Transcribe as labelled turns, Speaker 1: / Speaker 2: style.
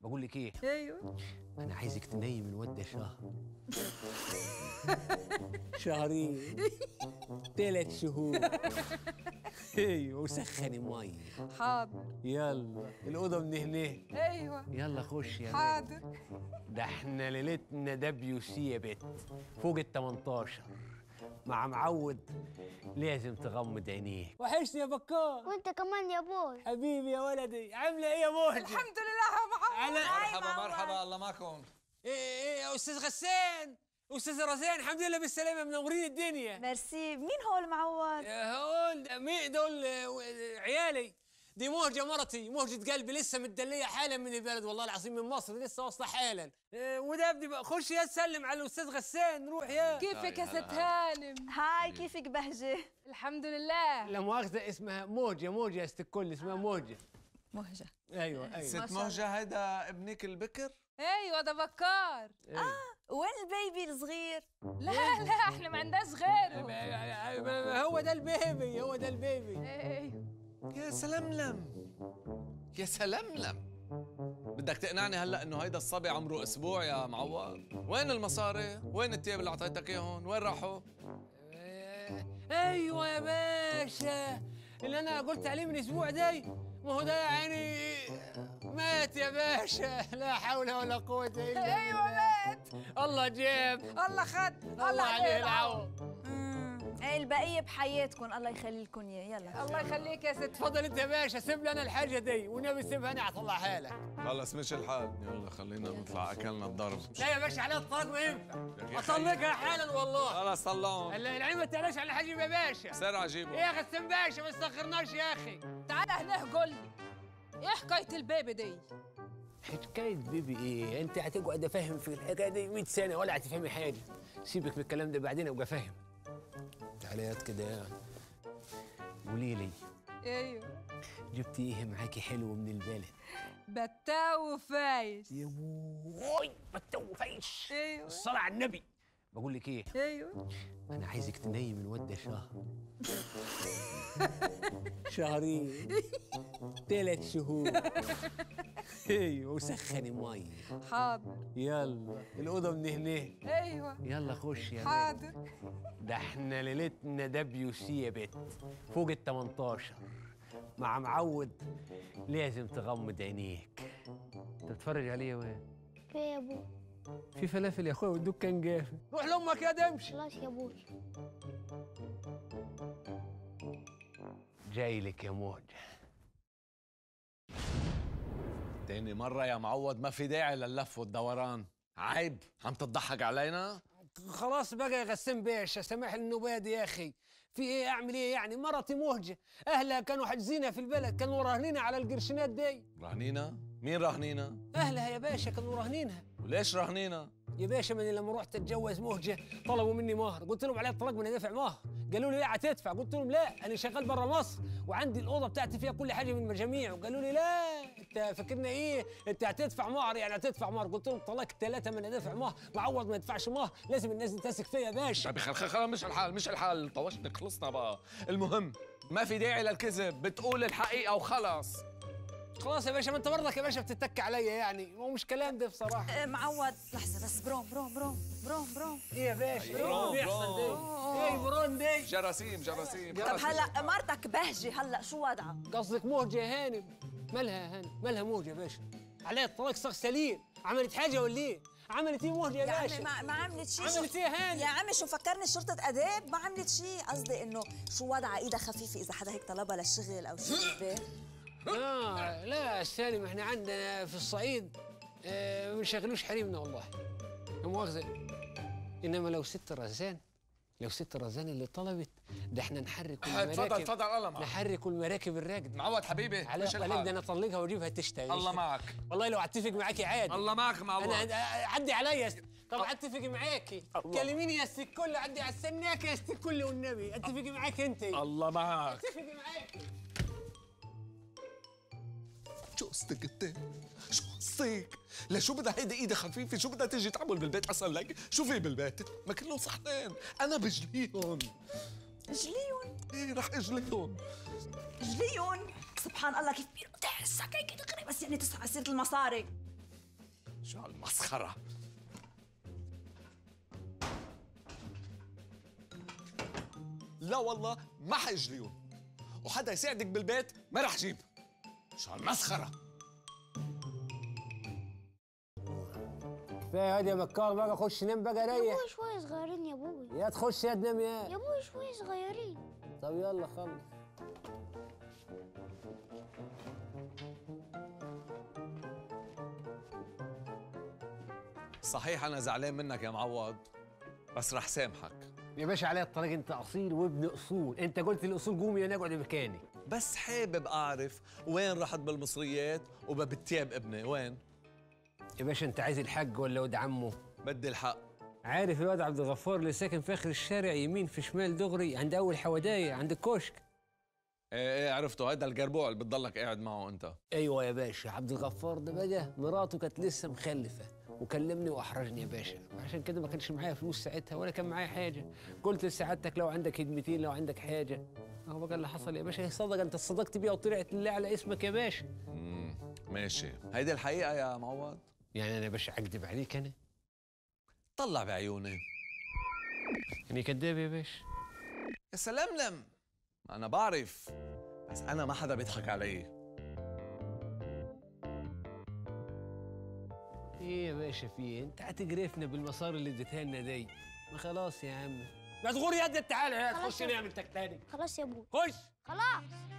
Speaker 1: بقول لك ايه
Speaker 2: ايوه
Speaker 1: انا عايزك تنيم الواد ده شهر شهرين ثلاث شهور ايوه وسخني ميه
Speaker 2: حاضر
Speaker 1: يلا الاوضه من هنا
Speaker 2: ايوه
Speaker 1: يلا خش يا بنت.
Speaker 2: حاضر
Speaker 1: ده احنا ليلتنا دبليو سي يا بت فوق ال 18 مع معود لازم تغمض عينيك وحشني يا بكار
Speaker 3: وانت كمان يا بوي
Speaker 1: حبيبي يا ولدي عامله ايه يا مهجه
Speaker 2: الحمد لله يا معود
Speaker 1: أنا-
Speaker 4: مرحبا مرحبا الله معكم
Speaker 1: ايه ايه يا استاذ غسان استاذ رزان الحمد لله بالسلامه منورين الدنيا
Speaker 5: ميرسي مين هو المعود؟
Speaker 1: هقول مين دول آه، عيالي دي مهجة مرتي مهجة قلبي لسه متدلية حالا من البلد والله العظيم من مصر لسه واصلة حالا آه، وده ابني بقى خش يا تسلم على الأستاذ غسان روح يا
Speaker 2: كيفك يا ست هانم
Speaker 5: هاي كيفك بهجة؟
Speaker 2: الحمد لله
Speaker 1: لا مؤاخذة اسمها موجة موجة يا ست الكل اسمها موجة
Speaker 5: مهجة
Speaker 1: ايوه ايوه
Speaker 4: ست مهجة هيدا ابنك البكر
Speaker 2: ايوه ده بكار
Speaker 5: وين البيبي الصغير؟
Speaker 2: لا لا احنا ما عندناش غيره
Speaker 1: آه، هو ده البيبي هو ده البيبي
Speaker 2: ايوه
Speaker 4: يا سلملم يا سلملم بدك تقنعني هلا انه هيدا الصبي عمره اسبوع يا معوض وين المصاري وين التياب اللي اعطيتك اياهم وين راحوا
Speaker 1: آه، ايوه يا باشا اللي انا قلت عليه من اسبوع داي ما هو ده يعني مات يا باشا لا حول ولا قوة الا بالله
Speaker 2: ايوه مات
Speaker 1: الله جاب
Speaker 2: الله خد
Speaker 1: الله عليه العوض
Speaker 5: ايه البقية بحياتكم الله يخلي لكم اياه يلا
Speaker 2: الله يخليك يا ست
Speaker 1: تفضل انت يا باشا سيب لي انا الحاجة دي والنبي سيبها انا اطلعها لك
Speaker 4: خلص مش الحال يلا خلينا نطلع اكلنا الضرب
Speaker 1: لا يا باشا عليها الطلاق ما ينفع اطلقها حالا والله
Speaker 4: خلص طلعهم
Speaker 1: العلم ما تعلاش على حاجة يا باشا
Speaker 4: سرعة جيبهم
Speaker 1: يا اخي السم باشا ما تستخرناش يا اخي
Speaker 2: تعال هنا قول لي ايه حكايه البيبي دي
Speaker 1: حكاية بيبي ايه؟ انت هتقعد افهم في الحكاية دي 100 سنة ولا هتفهمي حاجة سيبك من الكلام ده بعدين ابقى فاهم تعالي هات كده يعني قولي لي
Speaker 2: ايوه
Speaker 1: جبتي ايه معاكي حلو من البلد؟
Speaker 2: بتاو وفايش
Speaker 1: يا بوي ما تتوفيش
Speaker 2: ايوه
Speaker 1: الصلاة على النبي بقول لك ايه؟
Speaker 2: ايوه
Speaker 1: انا عايزك تنيم الواد ده شهر شهرين ثلاث شهور ايوه وسخني ميه
Speaker 2: حاضر
Speaker 1: يلا الاوضه من هنا
Speaker 2: ايوه
Speaker 1: يلا خش يا بنت.
Speaker 2: حاضر
Speaker 1: ده احنا ليلتنا دبليو سي يا بت فوق ال 18 مع معود لازم تغمض عينيك تتفرج عليه وين؟
Speaker 3: في يا بوي
Speaker 1: في فلافل يا اخويا والدكان جافي روح لامك يا دمش
Speaker 3: خلاص يا بوي
Speaker 1: جاي لك يا موج
Speaker 4: تاني مرة يا معوض ما في داعي للف والدوران عيب عم تضحك علينا
Speaker 1: خلاص بقى يا غسان باشا سامح النباد يا اخي في ايه اعمل ايه يعني مرتي مهجه اهلها كانوا حاجزينها في البلد كانوا راهنينها على القرشينات دي
Speaker 4: راهنينا مين راهنينا
Speaker 1: اهلها يا باشا كانوا راهنينها
Speaker 4: وليش راهنينا
Speaker 1: يا باشا من لما رحت اتجوز مهجه طلبوا مني مهر قلت لهم عليه الطلاق من دافع مهر قالوا لي لا هتدفع قلت لهم لا انا شغال برا مصر وعندي الاوضه بتاعتي فيها كل حاجه من المجاميع وقالوا لي لا انت فاكرنا ايه انت هتدفع مهر يعني هتدفع مهر قلت لهم طلاق ثلاثه من دافع مهر معوض ما يدفعش مهر لازم الناس دي تثق فيا يا باشا
Speaker 4: طيب خل خل خل مش الحال مش الحال طوشتك خلصنا بقى المهم ما في داعي للكذب بتقول الحقيقة وخلص
Speaker 1: خلاص يا باشا ما انت برضك يا باشا بتتك عليا يعني هو مش كلام ده بصراحه
Speaker 5: آه، معود لحظة بس برون برون برون برون برون
Speaker 1: ايه يا باشا
Speaker 4: برو،
Speaker 1: ايه اللي بيحصل
Speaker 4: برو.
Speaker 1: ده ايه برون دي
Speaker 4: جراثيم جراثيم
Speaker 5: طب هلا مرتك بهجة هلا شو وضعها؟
Speaker 1: قصدك موجه يا هانم مالها يا هانم مالها موجه يا باشا عليها الطلاق صار سليم عملت حاجه ولا ايه عملت ايه موجه يا
Speaker 5: يا عمي
Speaker 1: باشا
Speaker 5: ما, ما عملت شيء
Speaker 1: عملت ايه يا هانم؟
Speaker 5: يا عمي شو فكرني شرطة آداب ما عملت شيء قصدي إنه شو وضعها إيدها خفيفة إذا حدا هيك طلبها للشغل أو شيء بالبيت
Speaker 1: اه لا سالم احنا عندنا في الصعيد آه ما بنشغلوش حريمنا والله لا مؤاخذه انما لو ست رزان لو ست رزان اللي طلبت ده احنا نحرك المراكب
Speaker 4: تفضل تفضل الله معك
Speaker 1: نحرك المراكب الراكده
Speaker 4: معوض حبيبي
Speaker 1: على
Speaker 4: مش
Speaker 1: قلب ده
Speaker 4: الحال
Speaker 1: انا اطلقها واجيبها تشتغل
Speaker 4: الله معك
Speaker 1: والله لو اتفق معاكي عادي
Speaker 4: الله معك معوض
Speaker 1: انا عدي عليا يا ست طب اتفق معاكي كلميني يا ست الكل عدي على السناك يا ست الكل والنبي اتفق معاك انت
Speaker 4: الله معك
Speaker 1: اتفق معاكي
Speaker 4: شو قصتك انت؟ شو قصتك؟ لا شو بدها هيدي ايدي خفيفة شو بدها تيجي تعمل بالبيت اصلا لك؟ شو في بالبيت؟ ما كلهم صحنين انا بجليهم
Speaker 5: جليون
Speaker 4: ايه رح اجليهم
Speaker 5: جليون سبحان الله كيف بيرقطع السكة هيك دغري بس يعني تسمع سيرة المصاري
Speaker 4: شو هالمسخرة لا والله ما حيجريهم وحدا يساعدك بالبيت ما رح جيب شو هالمسخرة
Speaker 1: كفايه هادي يا مكار بقى خش نام بقى ريح
Speaker 3: ابوي شوية صغيرين يا ابوي
Speaker 1: يا تخش يا تنام يا
Speaker 3: يا ابوي شوية صغيرين
Speaker 1: طب يلا خلص
Speaker 4: صحيح أنا زعلان منك يا معوض بس رح سامحك
Speaker 1: يا باشا عليا الطريق انت اصيل وابن اصول انت قلت الاصول قومي انا اقعد مكاني
Speaker 4: بس حابب أعرف وين رحت بالمصريات وببتياب ابني وين؟
Speaker 1: يا باشا انت عايز الحق ولا ولد عمه
Speaker 4: بدي الحق
Speaker 1: عارف الواد عبد الغفار اللي ساكن في اخر الشارع يمين في شمال دغري عند اول حودايه عند الكشك
Speaker 4: ايه ايه عرفته هيدا الجربوع اللي بتضلك قاعد معه انت
Speaker 1: ايوه يا باشا عبد الغفار ده بقى مراته كانت لسه مخلفه وكلمني واحرجني يا باشا عشان كده ما كانش معايا فلوس ساعتها ولا كان معايا حاجه قلت لسعادتك لو عندك خدمتين لو عندك حاجه اهو بقى اللي حصل يا باشا هي صدقه انت صدقت بيها وطلعت لله على اسمك يا باشا
Speaker 4: مم. ماشي هيدي الحقيقة يا معوض
Speaker 1: يعني انا يا باشا اكذب عليك انا
Speaker 4: طلع بعيوني
Speaker 1: يعني كداب يا باشا
Speaker 4: يا سلملم أنا بعرف بس أنا ما حدا بيضحك علي
Speaker 1: ايه يا باشا في ايه انت هتجرفنا بالمسار اللي اديتها لنا دي ما خلاص يا عم ما تغور يدك تعالى يا
Speaker 3: خلاص
Speaker 1: تخش
Speaker 3: يا-
Speaker 1: نعمل تاني
Speaker 3: خلاص يا ابوي
Speaker 1: خش
Speaker 3: خلاص